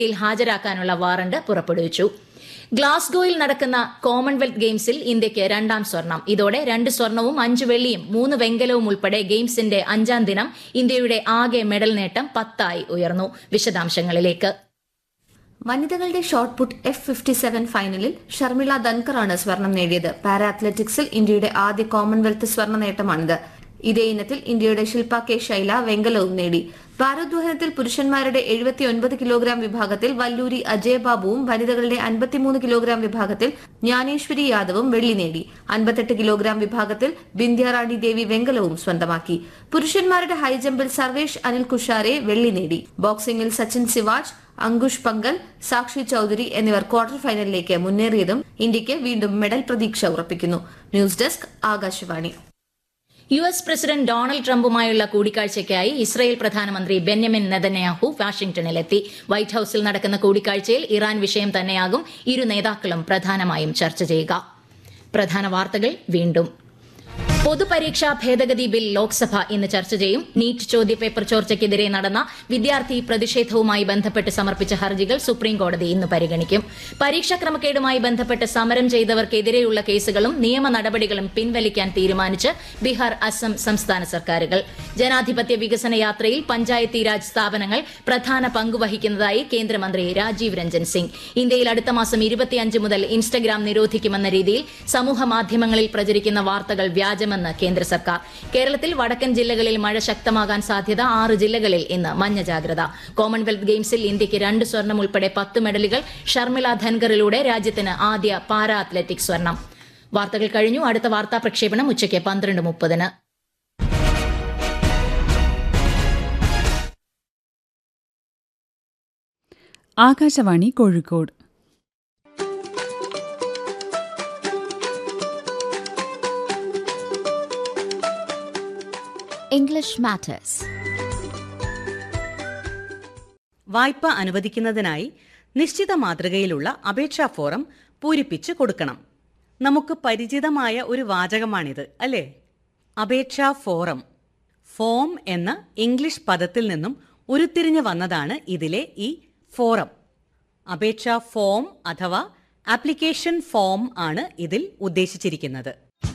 ിൽ ഹാജരാക്കാനുള്ള വാറണ്ട് പുറപ്പെടുവിച്ചു ഗ്ലാസ്ഗോയിൽ നടക്കുന്ന കോമൺവെൽത്ത് ഗെയിംസിൽ ഇന്ത്യയ്ക്ക് രണ്ടാം സ്വർണം ഇതോടെ രണ്ട് സ്വർണവും അഞ്ച് വെള്ളിയും മൂന്ന് വെങ്കലവും ഉൾപ്പെടെ ഗെയിംസിന്റെ അഞ്ചാം ദിനം ഇന്ത്യയുടെ ആകെ മെഡൽ നേട്ടം പത്തായി ഉയർന്നു വിശദാംശങ്ങളിലേക്ക് വനിതകളുടെ shot put F fifty seven ഫൈനലിൽ ഷർമിള ധൻകറാണ് സ്വർണം നേടിയത് പാരാ അത്ലറ്റിക്സിൽ ഇന്ത്യയുടെ ആദ്യ കോമൺവെൽത്ത് സ്വർണ്ണ നേട്ടമാണിത് ഇതേ ഇനത്തിൽ ഇന്ത്യയുടെ ശില്പ കെ ശൈല വെങ്കലവും നേടി ഭാരോദ്വഹനത്തിൽ പുരുഷന്മാരുടെ എഴുപത്തിയൊൻപത് കിലോഗ്രാം വിഭാഗത്തിൽ വല്ലൂരി അജയ് ബാബുവും വനിതകളുടെ അൻപത്തിമൂന്ന് കിലോഗ്രാം വിഭാഗത്തിൽ ജ്ഞാനേശ്വരി യാദവും വെള്ളി നേടി അൻപത്തെട്ട് കിലോഗ്രാം വിഭാഗത്തിൽ ബിന്ധ്യാറാണി ദേവി വെങ്കലവും സ്വന്തമാക്കി പുരുഷന്മാരുടെ ഹൈജമ്പിൽ സർവേഷ് അനിൽ കുഷാരെ വെള്ളി നേടി ബോക്സിംഗിൽ സച്ചിൻ സിവാജ് അങ്കുഷ് പങ്കൽ സാക്ഷി ചൌധരി എന്നിവർ ക്വാർട്ടർ ഫൈനലിലേക്ക് മുന്നേറിയതും ഇന്ത്യയ്ക്ക് വീണ്ടും മെഡൽ പ്രതീക്ഷ ഉറപ്പിക്കുന്നു news desk Akashvani U S president Donald ട്രംപുമായുള്ള കൂടിക്കാഴ്ചയ്ക്കായി ഇസ്രയേൽ പ്രധാനമന്ത്രി ബെന്യമിൻ നെതന്യാഹു വാഷിംഗ്ടണിലെത്തി വൈറ്റ് ഹൌസിൽ നടക്കുന്ന കൂടിക്കാഴ്ചയിൽ ഇറാൻ വിഷയം തന്നെയാകും ഇരു നേതാക്കളും പ്രധാനമായും ചർച്ച ചെയ്യുക പ്രധാന വാർത്തകൾ വീണ്ടും പൊതുപരീക്ഷാ ഭേദഗതി ബിൽ ലോക്സഭ ഇന്ന് ചർച്ച ചെയ്യും നീറ്റ് ചോദ്യപേപ്പർ ചോർച്ചയ്ക്കെതിരെ നടന്ന വിദ്യാർത്ഥി പ്രതിഷേധവുമായി ബന്ധപ്പെട്ട് സമർപ്പിച്ച ഹർജികൾ സുപ്രീംകോടതി ഇന്ന് പരിഗണിക്കും പരീക്ഷാ ക്രമക്കേടുമായി ബന്ധപ്പെട്ട് സമരം ചെയ്തവർക്കെതിരെയുള്ള കേസുകളും നിയമ നടപടികളും പിൻവലിക്കാൻ തീരുമാനിച്ച് ബീഹാർ അസം സംസ്ഥാന സർക്കാരുകൾ ജനാധിപത്യ വികസന യാത്രയിൽ പഞ്ചായത്തി രാജ് സ്ഥാപനങ്ങൾ പ്രധാന പങ്കുവഹിക്കുന്നതായി കേന്ദ്രമന്ത്രി രാജീവ് രഞ്ജൻ സിംഗ് ഇന്ത്യയിൽ അടുത്ത മാസം ഇരുപത്തിയഞ്ച് മുതൽ ഇൻസ്റ്റഗ്രാം നിരോധിക്കുമെന്ന രീതിയിൽ സമൂഹ മാധ്യമങ്ങളിൽ പ്രചരിക്കുന്ന വാർത്തകൾ വ്യാജമെന്ന് കേന്ദ്ര സർക്കാർ കേരളത്തിൽ വടക്കൻ ജില്ലകളിൽ മഴ ശക്തമാകാൻ സാധ്യത ആറ് ജില്ലകളിൽ ഇന്ന് മഞ്ഞ ജാഗ്രത കോമൺവെൽത്ത് ഗെയിംസിൽ ഇന്ത്യയ്ക്ക് രണ്ട് സ്വർണം ഉൾപ്പെടെ പത്ത് മെഡലുകൾ ഷർമിള ധൻകറിലൂടെ രാജ്യത്തിന് ആദ്യ പാരാ അത്ലറ്റിക് സ്വർണം വാർത്തകൾ കഴിഞ്ഞു അടുത്ത വാർത്താ പ്രക്ഷേപണം ഉച്ചയ്ക്ക് പന്ത്രണ്ട് മുപ്പതിന് ആകാശവാണി കോഴിക്കോട് English Matters. വായ്പ അനുവദിക്കുന്നതിനായി നിശ്ചിത മാതൃകയിലുള്ള അപേക്ഷാ ഫോറം പൂരിപ്പിച്ച് കൊടുക്കണം നമുക്ക് പരിചിതമായ ഒരു വാചകമാണിത് അല്ലേ അപേക്ഷാ ഫോറം ഫോം എന്ന ഇംഗ്ലീഷ് പദത്തിൽ നിന്നും ഉരുത്തിരിഞ്ഞു വന്നതാണ് ഇതിലെ ഈ ഫോറം അപേക്ഷാ ഫോം അഥവാ ആപ്ലിക്കേഷൻ ഫോം ആണ് ഇതിൽ ഉദ്ദേശിച്ചിരിക്കുന്നത്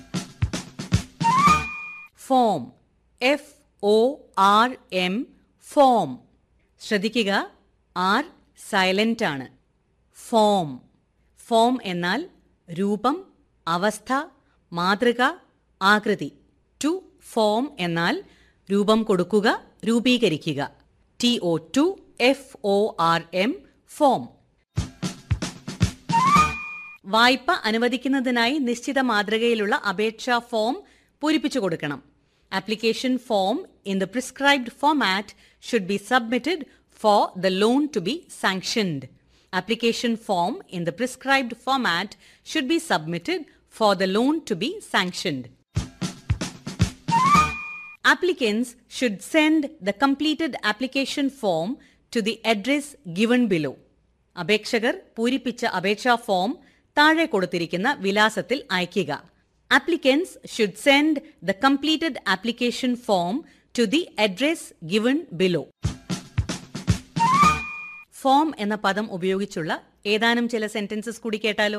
form F O R M form ശ്രദ്ധിക്കുക ആർ സൈലന്റ് ആണ് ഫോം ഫോം എന്നാൽ രൂപം അവസ്ഥ മാതൃക ആകൃതി ടു ഫോം എന്നാൽ രൂപം കൊടുക്കുക രൂപീകരിക്കുക T O to F O R M form വായ്പ അനുവദിക്കുന്നതിനായി നിശ്ചിത മാതൃകയിലുള്ള അപേക്ഷാ ഫോം പൂരിപ്പിച്ചു കൊടുക്കണം application form in the prescribed format should be submitted for the loan to be sanctioned application form in the prescribed format should be submitted for the loan to be sanctioned Applicants should send the completed application form to the address given below. അപേക്ഷകർ പൂരിപ്പിച്ച അപേക്ഷാ form താഴെ കൊടുത്തിരിക്കുന്ന വിലാസത്തിൽ അയയ്ക്കുക applicants should send the completed application form to the address given below form എന്ന പദം ഉപയോഗിച്ചുള്ള ഏതാനും ചില സെന്റൻസസ് കൂടി കേട്ടാലോ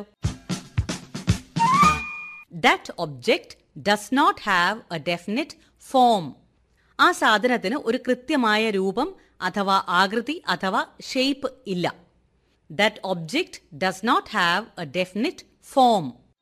that object does not have a definite form ആ സാധനത്തിന് ഒരു കൃത്യമായ രൂപം അഥവാ ആകൃതി അഥവാ ഷേപ്പ് ഇല്ല that object does not have a definite form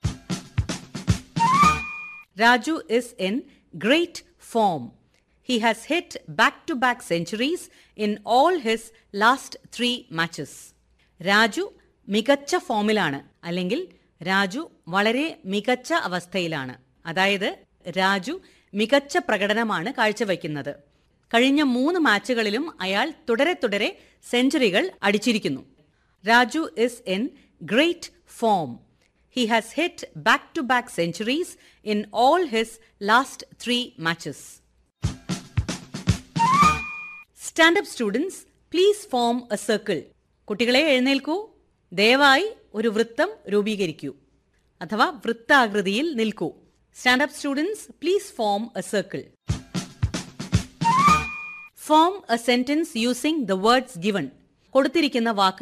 Raju is in great form he has hit back to back centuries in all his last three matches Raju മികച്ച ഫോമിലാണ് അല്ലെങ്കിൽ രാജു വളരെ മികച്ച അവസ്ഥയിലാണ് അതായത് രാജു മികച്ച പ്രകടനമാണ് കാഴ്ചവെക്കുന്നത് കഴിഞ്ഞ മൂന്ന് മാച്ചുകളിലും അയാൾ തുടരെ തുടരെ സെഞ്ചുറികൾ അടിച്ചിരിക്കുന്നു Raju is in great form he has hit back to back centuries in all his last three matches stand up students please form a circle കുട്ടികളെ എഴുന്നേൽക്കൂ ദയവായി ഒരു വൃത്തം രൂപീകരിക്കൂ അഥവാ വൃത്താകൃതിയിൽ നിൽക്കൂ stand up students please form a circle form a sentence using the words given കൊടുത്തിരിക്കുന്ന വാക്കുകൾ